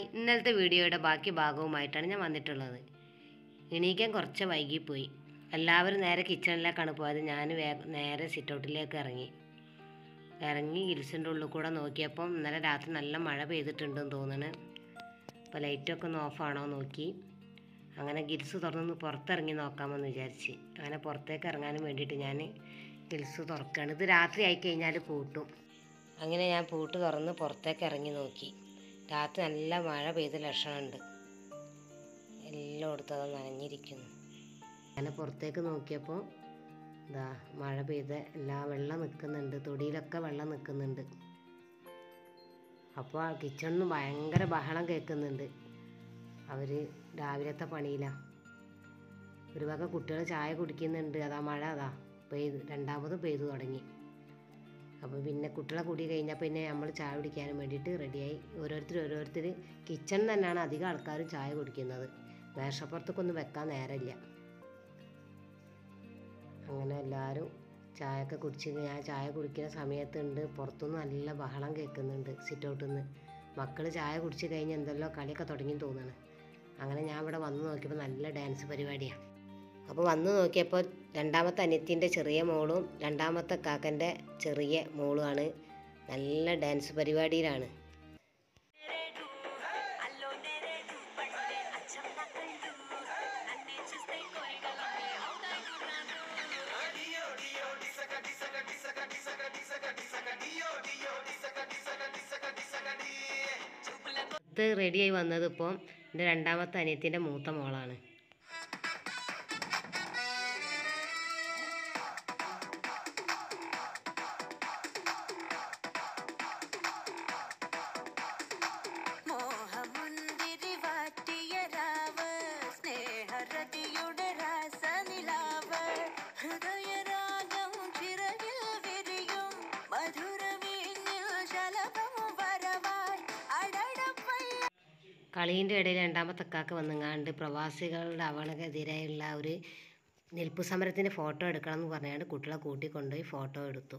hi ഇന്നലത്തെ വീഡിയോയുടെ ബാക്കി ഭാഗവുമായിട്ടാണ് ഞാൻ വന്നിട്ടുള്ളത് എണീക്കാൻ കുറച്ച് വൈകിപ്പോയി എല്ലാവരും നേരെ കിച്ചണിലേക്കാണ് പോയത് ഞാൻ വേ നേരെ സിറ്റൗട്ടിലേക്ക് ഇറങ്ങി ഇറങ്ങി ഗിൽസിൻ്റെ ഉള്ളിൽ കൂടെ നോക്കിയപ്പം ഇന്നലെ രാത്രി നല്ല മഴ പെയ്തിട്ടുണ്ടെന്ന് തോന്നുന്നു അപ്പോൾ ലൈറ്റൊക്കെ ഒന്ന് ഓഫാണോ നോക്കി അങ്ങനെ ഗിൽസ് തുറന്ന് പുറത്തിറങ്ങി നോക്കാമെന്ന് വിചാരിച്ച് അങ്ങനെ പുറത്തേക്ക് ഇറങ്ങാനും വേണ്ടിയിട്ട് ഞാൻ ഗിൽസ് തുറക്കുകയാണ് ഇത് രാത്രി ആയി കഴിഞ്ഞാൽ പൂട്ടും അങ്ങനെ ഞാൻ പൂട്ട് തുറന്ന് പുറത്തേക്ക് ഇറങ്ങി നോക്കി രാത്രി നല്ല മഴ പെയ്ത ലക്ഷണമുണ്ട് എല്ലായിടത്തും അത് നനഞ്ഞിരിക്കുന്നു അങ്ങനെ പുറത്തേക്ക് നോക്കിയപ്പോൾ ഇതാ മഴ പെയ്ത എല്ലാ വെള്ളം നിൽക്കുന്നുണ്ട് തൊടിയിലൊക്കെ വെള്ളം നിൽക്കുന്നുണ്ട് അപ്പോൾ കിച്ചണിൽ നിന്ന് ഭയങ്കര ബഹളം കേൾക്കുന്നുണ്ട് അവർ രാവിലത്തെ പണിയിലാണ് ഒരു വക കുട്ടികൾ ചായ കുടിക്കുന്നുണ്ട് അതാ മഴ അതാ പെയ്ത് രണ്ടാമത് പെയ്തു തുടങ്ങി അപ്പോൾ പിന്നെ കുട്ടികളെ കൂടി കഴിഞ്ഞാൽ പിന്നെ നമ്മൾ ചായ കുടിക്കാനും വേണ്ടിയിട്ട് റെഡിയായി ഓരോരുത്തർ ഓരോരുത്തർ കിച്ചണിൽ തന്നെയാണ് അധികം ആൾക്കാരും ചായ കുടിക്കുന്നത് മേശപ്പുറത്തേക്കൊന്നും വെക്കാൻ നേരമില്ല അങ്ങനെ എല്ലാവരും ചായയൊക്കെ കുടിച്ച് ഞാൻ ചായ കുടിക്കുന്ന സമയത്തുണ്ട് പുറത്തുനിന്ന് നല്ല ബഹളം കേൾക്കുന്നുണ്ട് സിറ്റൗട്ടിൽ നിന്ന് മക്കൾ ചായ കുടിച്ച് കഴിഞ്ഞ് എന്തെല്ലോ കളിയൊക്കെ തുടങ്ങി തോന്നുന്നു അങ്ങനെ ഞാൻ ഇവിടെ വന്ന് നോക്കിയപ്പോൾ നല്ല ഡാൻസ് പരിപാടിയാണ് അപ്പോൾ വന്ന് നോക്കിയപ്പോൾ രണ്ടാമത്തെ അനിയത്തിൻ്റെ ചെറിയ മോളും രണ്ടാമത്തെ കാക്കൻ്റെ ചെറിയ മോളുമാണ് നല്ല ഡാൻസ് പരിപാടിയിലാണ് ഇത് റെഡിയായി വന്നത് ഇപ്പോൾ എൻ്റെ രണ്ടാമത്തെ അനിയത്തിൻ്റെ മൂത്ത മോളാണ് മോഹമുന്തിരി വാറ്റിയ രാവ് സ്നേഹരതിയുടെ രാസനിലാവ് ഹൃദയരാഗം ചിറകിൽ വിരിയും മധുരവീഞ്ഞിൽ ശലഭം വരവായി അടടപ്പയ്യ കളീൻ്റെ ഇടയിൽ രണ്ടാമത്തെ കാക്ക വന്നുങ്ങാണ്ട് പ്രവാസികളുടെ അവണക്കെതിരെയുള്ള ഒരു നിൽപ്പ് സമരത്തിൻ്റെ ഫോട്ടോ എടുക്കണം എന്ന് പറഞ്ഞാണ്ട് കുട്ടികളെ കൂട്ടിക്കൊണ്ടുപോയി ഫോട്ടോ എടുത്തു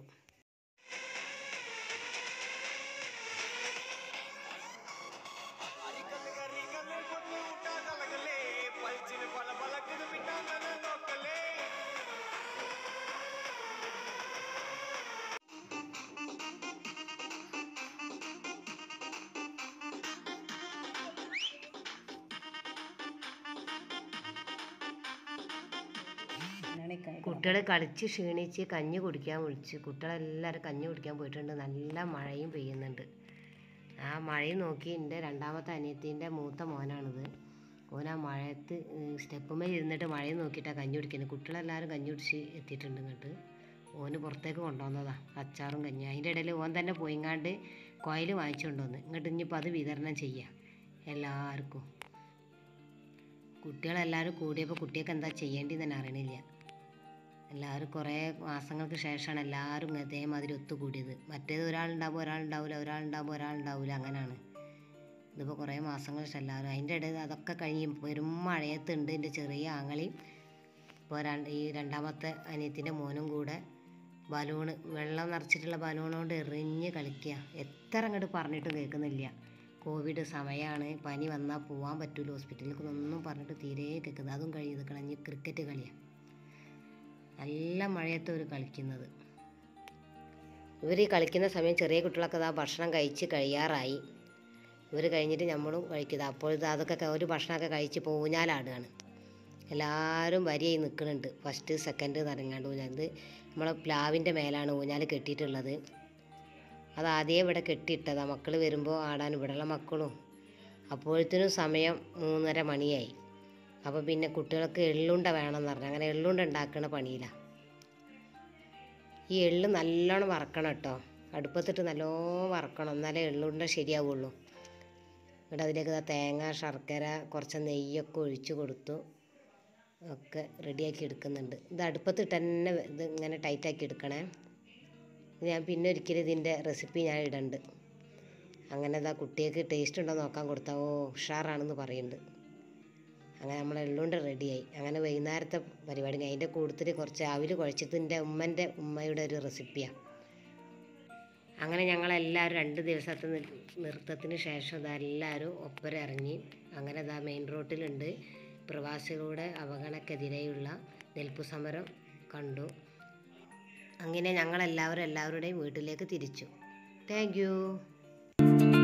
കുട്ടികൾ കളിച്ച് ക്ഷീണിച്ച് കഞ്ഞി കുടിക്കാൻ വിളിച്ച് കുട്ടികളെല്ലാവരും കഞ്ഞി കുടിക്കാൻ പോയിട്ടുണ്ട് നല്ല മഴയും പെയ്യുന്നുണ്ട് ആ മഴയും നോക്കി എൻ്റെ രണ്ടാമത്തെ അനിയത്തിൻ്റെ മൂത്ത മോനാണിത് ഓൻ ആ മഴയത്ത് സ്റ്റെപ്പുമേ ഇരുന്നിട്ട് മഴയും നോക്കിയിട്ടാണ് കഞ്ഞി കുടിക്കുന്നത് കുട്ടികളെല്ലാവരും കഞ്ഞി കുടിച്ച് എത്തിയിട്ടുണ്ട് ഇങ്ങോട്ട് ഓന് പുറത്തേക്ക് കൊണ്ടുവന്നതാ അച്ചാറും കഞ്ഞി അതിൻ്റെ ഇടയിൽ ഓൻ തന്നെ പോയിങ്ങാണ്ട് കോയിൽ വാങ്ങിച്ചു കൊണ്ടുവന്ന് ഇങ്ങോട്ട് ഇനിയിപ്പോൾ അത് വിതരണം ചെയ്യാം എല്ലാവർക്കും കുട്ടികളെല്ലാവരും കൂടിയപ്പോൾ കുട്ടികൾക്ക് എന്താ ചെയ്യേണ്ടതെന്ന് തന്നെ അറിയണില്ല എല്ലാവരും കുറേ മാസങ്ങൾക്ക് ശേഷമാണ് എല്ലാവരും ഇങ്ങനെ ഇതേമാതിരി ഒത്തുകൂടിയത് മറ്റേത് ഒരാളുണ്ടാകുമ്പോൾ ഒരാളുണ്ടാവില്ല ഒരാളുണ്ടാകുമ്പോൾ ഒരാളുണ്ടാവില്ല അങ്ങനെയാണ് ഇതിപ്പോൾ കുറേ മാസങ്ങൾ ശേഷം എല്ലാവരും അതിൻ്റെ ഇടയിൽ അതൊക്കെ കഴിഞ്ഞ് വെറും മഴയത്തുണ്ട് എൻ്റെ ചെറിയ ആങ്ങളെയും ഇപ്പോൾ രണ്ട് ഈ രണ്ടാമത്തെ അനിയത്തിൻ്റെ മോനും കൂടെ ബലൂണ് വെള്ളം നിറച്ചിട്ടുള്ള ബലൂൺ കൊണ്ട് എറിഞ്ഞ് കളിക്കുക എത്ര അങ്ങോട്ട് പറഞ്ഞിട്ടും കേൾക്കുന്നില്ല കോവിഡ് സമയമാണ് പനി വന്നാൽ പോകാൻ പറ്റൂല ഹോസ്പിറ്റലിലേക്ക് ഒന്നും പറഞ്ഞിട്ട് തീരെ കേൾക്കുന്നത് അതും കഴിഞ്ഞ് നിൽക്കണം ഇനി ക്രിക്കറ്റ് കളിയാണ് നല്ല മഴയത്ത് അവർ കളിക്കുന്നത് ഇവർ ഈ കളിക്കുന്ന സമയം ചെറിയ കുട്ടികളൊക്കെ ഇതാ ഭക്ഷണം കഴിച്ച് കഴിയാറായി ഇവർ കഴിഞ്ഞിട്ട് നമ്മളും കഴിക്കുന്നത് അപ്പോൾ ഇത് അതൊക്കെ ക- ഒരു ഭക്ഷണമൊക്കെ കഴിച്ച് പൂഞ്ഞാലാടുകയാണ് എല്ലാവരും വരിയായി നിൽക്കുന്നുണ്ട് ഫസ്റ്റ് സെക്കൻഡ് നിറങ്ങാണ്ട് ഊഞ്ഞാൽ ഇത് നമ്മളെ പ്ലാവിൻ്റെ മേലാണ് ഊഞ്ഞാൽ കെട്ടിയിട്ടുള്ളത് അത് ആദ്യമേ ഇവിടെ കെട്ടിയിട്ടതാണ് മക്കൾ വരുമ്പോൾ ആടാൻ ഇവിടെയുള്ള മക്കളും അപ്പോഴത്തേനും സമയം മൂന്നര മണിയായി അപ്പോൾ പിന്നെ കുട്ടികൾക്ക് എള്ളുണ്ട വേണമെന്ന് പറഞ്ഞു അങ്ങനെ എള്ളുണ്ട ഉണ്ടാക്കുന്ന പണിയിലാണ് ഈ എള്ള് നല്ലോണം വറക്കണം കേട്ടോ അടുപ്പത്തിട്ട് നല്ലോണം വറക്കണം എന്നാലേ എള്ളുണ്ട ശരിയാവുള്ളൂ ഇവിടെ അതിലേക്ക് ദാ തേങ്ങ ശർക്കര കുറച്ച് നെയ്യൊക്കെ ഒഴിച്ച് കൊടുത്തു ഒക്കെ റെഡിയാക്കി എടുക്കുന്നുണ്ട് ഇത് അടുപ്പത്തിട്ട് തന്നെ ഇത് ഇങ്ങനെ ടൈറ്റാക്കി എടുക്കണേ ഇത് ഞാൻ പിന്നെ ഒരിക്കലും ഇതിൻ്റെ റെസിപ്പി ഞാൻ ഇടണ്ട് അങ്ങനെ ഇതാ കുട്ടികൾക്ക് ടേസ്റ്റ് ഉണ്ടോ നോക്കാൻ കൊടുത്താൽ ഓ ഉഷാറാണെന്ന് പറയുന്നുണ്ട് അങ്ങനെ നമ്മൾ എള്ളുകൊണ്ട് റെഡിയായി അങ്ങനെ വൈകുന്നേരത്തെ പരിപാടി കഴിഞ്ഞ് അതിൻ്റെ കൂട്ടത്തിൽ കുറച്ച് അവിൽ കുഴച്ചിട്ട് എൻ്റെ ഉമ്മൻ്റെ ഉമ്മയുടെ ഒരു റെസിപ്പിയാണ് അങ്ങനെ ഞങ്ങളെല്ലാവരും രണ്ട് ദിവസത്തെ നി- നൃത്തത്തിന് ശേഷം ഇതെല്ലാവരും ഒപ്പര ഇറങ്ങി അങ്ങനെ ഇതാ മെയിൻ റോട്ടിലുണ്ട് പ്രവാസികളുടെ അവഗണക്കെതിരെയുള്ള നെൽപ്പു സമരം കണ്ടു അങ്ങനെ ഞങ്ങളെല്ലാവരും എല്ലാവരുടെയും വീട്ടിലേക്ക് തിരിച്ചു താങ്ക് യു